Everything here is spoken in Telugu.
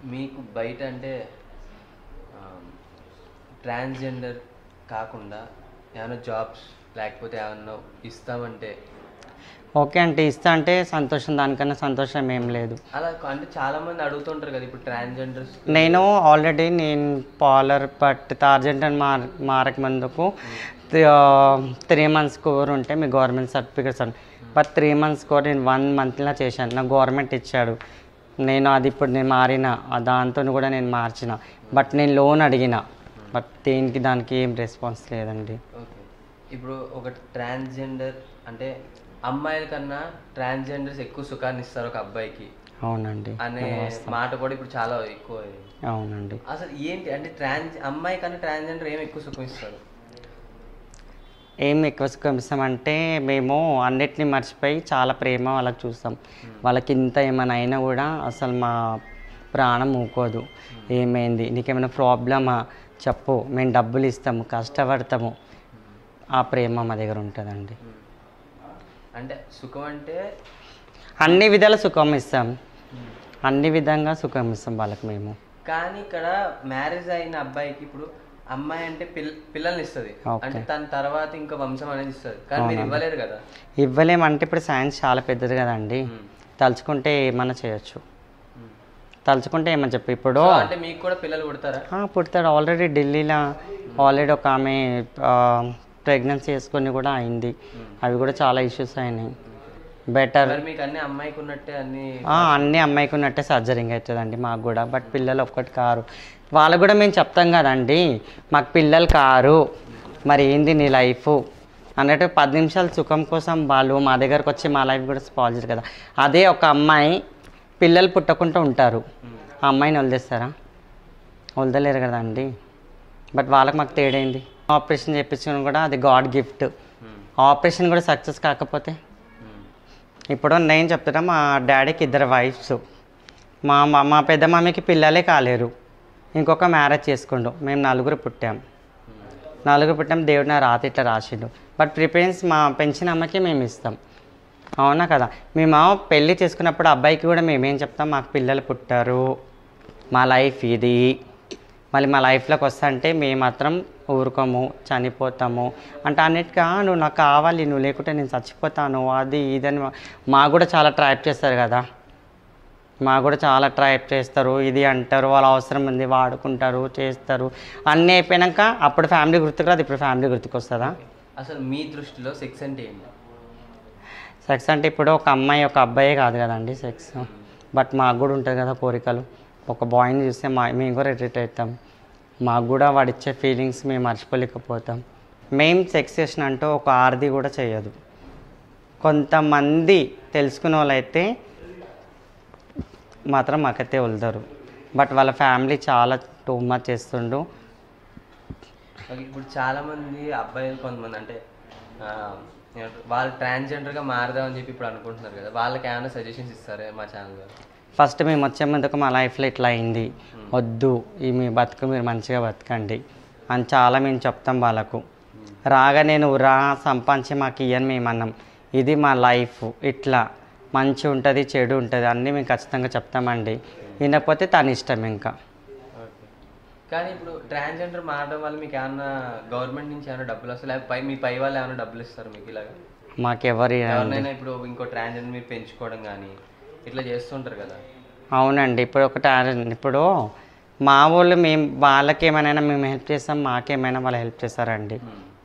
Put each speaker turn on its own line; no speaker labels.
మీకు బయట అంటే ట్రాన్స్జెండర్ కాకుండా ఏమైనా జాబ్స్ లేకపోతే ఏమన్నా ఇస్తామంటే
ఓకే అంటే ఇస్తా అంటే సంతోషం దానికన్నా సంతోషం ఏం లేదు
అలా అంటే చాలా మంది అడుగుతుంటారు కదా ఇప్పుడు ట్రాన్స్జెండర్స్
నేను ఆల్రెడీ నేను పాలర్ బట్ టార్జెంట్ మార్ మారక ముందుకు త్రీ మంత్స్ కోర్ ఉంటే మీ గవర్నమెంట్ సర్టిఫికేట్స్ అని బట్ త్రీ మంత్స్ కోర్ నేను వన్ మంత్లో చేశాను నాకు గవర్నమెంట్ ఇచ్చాడు నేను అది ఇప్పుడు నేను మారిన ఆ దాంతో కూడా నేను మార్చిన బట్ నేను లోన్ అడిగిన బట్ దేనికి దానికి ఏం రెస్పాన్స్ లేదండి
ఓకే ఇప్పుడు ఒక ట్రాన్స్జెండర్ అంటే అమ్మాయిల కన్నా ట్రాన్స్జెండర్స్ ఎక్కువ సుఖాన్ని ఇస్తారు ఒక అబ్బాయికి
అవునండి
అనే మాట కూడా ఇప్పుడు చాలా ఎక్కువ అయింది.
అవునండి
అసలు ఏంటి అంటే ట్రాన్స్ అమ్మాయి కన్నా ట్రాన్స్జెండర్ ఏం ఎక్కువ సుఖం ఇస్తారు
ఏం ఎక్కువ సుఖం ఇస్తామంటే మేము అన్నిటిని మర్చిపోయి చాలా ప్రేమ వాళ్ళకి చూస్తాం వాళ్ళకి ఇంత ఏమైనా అయినా కూడా అసలు మా ప్రాణం ఊకోదు ఏమైంది నీకేమైనా ప్రాబ్లమా చెప్పు మేము డబ్బులు ఇస్తాము కష్టపడతాము ఆ ప్రేమ మా దగ్గర ఉంటుందండి
అంటే సుఖం అంటే
అన్ని విధాల సుఖం ఇస్తాం అన్ని విధంగా సుఖం ఇస్తాం వాళ్ళకి మేము
కానీ ఇక్కడ మ్యారేజ్ అయిన అబ్బాయికి ఇప్పుడు అమ్మాయి అంటే పిల్ల పిల్లల్ని ఇస్తుంది
Okay.
అంటే తన తర్వాత ఇంకా వంశం అనేది ఇస్తుంది కానీ మీరు ఇవ్వలేరు కదా
ఇవ్వలేమంటే ఇప్పుడు సైన్స్ చాలా పెద్దది కదండి తలుచుకుంటే ఏమన్నా చేయొచ్చు
మ్మ్.
తలుచుకుంటే ఏమని చెప్పి ఇప్పుడు
సో అంటే మీకు కూడా పిల్లలు పుడతారా
ఆ, పుడతాడు ఆల్రెడీ ఢిల్లీలో ఆల్రెడీ ఒక ఆమె ప్రెగ్నెన్సీ చేసుకొని కూడా అయింది అవి కూడా చాలా ఇష్యూస్ అయినాయి బెటర్
మరి మీకు అన్ని అమ్మాయికి ఉన్నట్టే అన్ని
అన్ని అమ్మాయికి ఉన్నట్టే సర్జరింగ్ అవుతుందండి మాకు కూడా బట్ పిల్లలు ఒక్కటి కారు వాళ్ళకు కూడా మేము చెప్తాం కదండి మాకు పిల్లలు కారు మరి ఏంది నీ లైఫ్ అన్నట్టు పది నిమిషాల సుఖం కోసం వాళ్ళు మా దగ్గరకు వచ్చి మా లైఫ్ కూడా స్పాయిల్ కదా అదే ఒక అమ్మాయి పిల్లలు పుట్టకుండా ఉంటారు ఆ అమ్మాయిని వదిలేస్తారా వదలలేరు కదండి బట్ వాళ్ళకి మాకు తేడైంది ఆపరేషన్ చేయించుకుని కూడా అది గాడ్ గిఫ్ట్
మ్మ్.
ఆపరేషన్ కూడా సక్సెస్ కాకపోతే
మ్మ్.
ఇప్పుడు నేను చెప్తున్నా మా డాడీకి ఇద్దరు వైఫ్స్ మా మా మా పెద్ద మమ్మీకి పిల్లలే కాలేరు ఇంకొక మ్యారేజ్ చేసుకుండు మేము నలుగురు పుట్టాం నలుగురు పుట్టాం దేవుడు నా రాత ఇట్లా రాసిండు బట్ ప్రిఫరెన్స్ మా పెంచిన అమ్మకి మేము ఇస్తాం అవునా కదా మేము పెళ్ళి చేసుకున్నప్పుడు అబ్బాయికి కూడా మేమేం చెప్తాం మాకు పిల్లలు పుట్టారు మా లైఫ్ ఇది మళ్ళీ మా లైఫ్లోకి వస్తా అంటే మేము మాత్రం ఊరుకోము చనిపోతాము అంటే అన్నిటిగా నువ్వు నాకు కావాలి నువ్వు లేకుంటే నేను చచ్చిపోతాను అది ఇదని మా- మాకు కూడా చాలా ట్రాప్ చేస్తారు కదా మాకు కూడా చాలా ట్రైప్ చేస్తారు ఇది అంటారు వాళ్ళ అవసరం ఉంది వాడుకుంటారు చేస్తారు అన్నీ అయిపోయాక అప్పుడు ఫ్యామిలీ గుర్తుకు రాదు ఇప్పుడు ఫ్యామిలీ గుర్తుకు వస్తుందా
అసలు మీ దృష్టిలో సెక్స్ అంటే ఏంటి
సెక్స్ అంటే ఇప్పుడు ఒక అమ్మాయి ఒక అబ్బాయే కాదు కదండి సెక్స్ బట్ మాకు కూడా ఉంటుంది కదా కోరికలు ఒక బాయ్ని చూస్తే మా మేము కూడా రిటైట్ అవుతాం మాకు కూడా వాడు ఇచ్చే ఫీలింగ్స్ మేము మర్చిపోలేకపోతాం మేము సెక్స్ చేసినంటూ ఒక ఆర్ది కూడా చేయదు కొంతమంది తెలుసుకునే వాళ్ళైతే మాత్రం మాకైతే వదులుతారు బట్ వాళ్ళ ఫ్యామిలీ చాలా టూ మచ్ చేస్తుండు
ఓకే, ఇప్పుడు చాలా మంది అబ్బాయిలు కొంతమంది అంటే ఆ, ఏమంటారు, వాళ్ళు ట్రాన్స్జెండర్గా మారదామని చెప్పి ఇప్పుడు అనుకుంటున్నారు కదా వాళ్ళకి ఏమైనా సజెషన్స్ ఇస్తారా మా ఛానల్ ద్వారా
ఫస్ట్ మేము వచ్చే ముందుకు మా లైఫ్లో ఇట్లా అయింది వద్దు ఈ మీ బతుకు మీరు మంచిగా బతకండి అని చాలా మేము చెప్తాం వాళ్ళకు రాగా నేను రా సంపాదించి మాకు ఇయ్యని మేము అన్నాం ఇది మా లైఫ్ ఇట్లా మంచి ఉంటుంది చెడు ఉంటుంది అన్నీ మేము ఖచ్చితంగా చెప్తామండి వినకపోతే తన ఇష్టం ఇంకా
ఓకే కానీ ఇప్పుడు ట్రాన్స్జెండర్ మారడం వల్ల మీకు ఏమన్నా గవర్నమెంట్ నుంచి ఏమైనా డబ్బులు వస్తాయి లేకపోతే పై మీ పై వాళ్ళు ఏమైనా డబ్బులు ఇస్తారు మీకు ఇలాగా
మాకెవరి
ఎవరినైనా ఇప్పుడు ఇంకో ట్రాన్స్జెండర్ మీరు పెంచుకోవడం కానీ ఇట్లా చేస్తుంటారు కదా
అవునండి ఇప్పుడు ఒక టాలెంట్ ఇప్పుడు మా వాళ్ళు మేము వాళ్ళకి ఏమైనా మేము హెల్ప్ చేస్తాం మాకేమైనా వాళ్ళు హెల్ప్ చేస్తారండి
మ్మ్.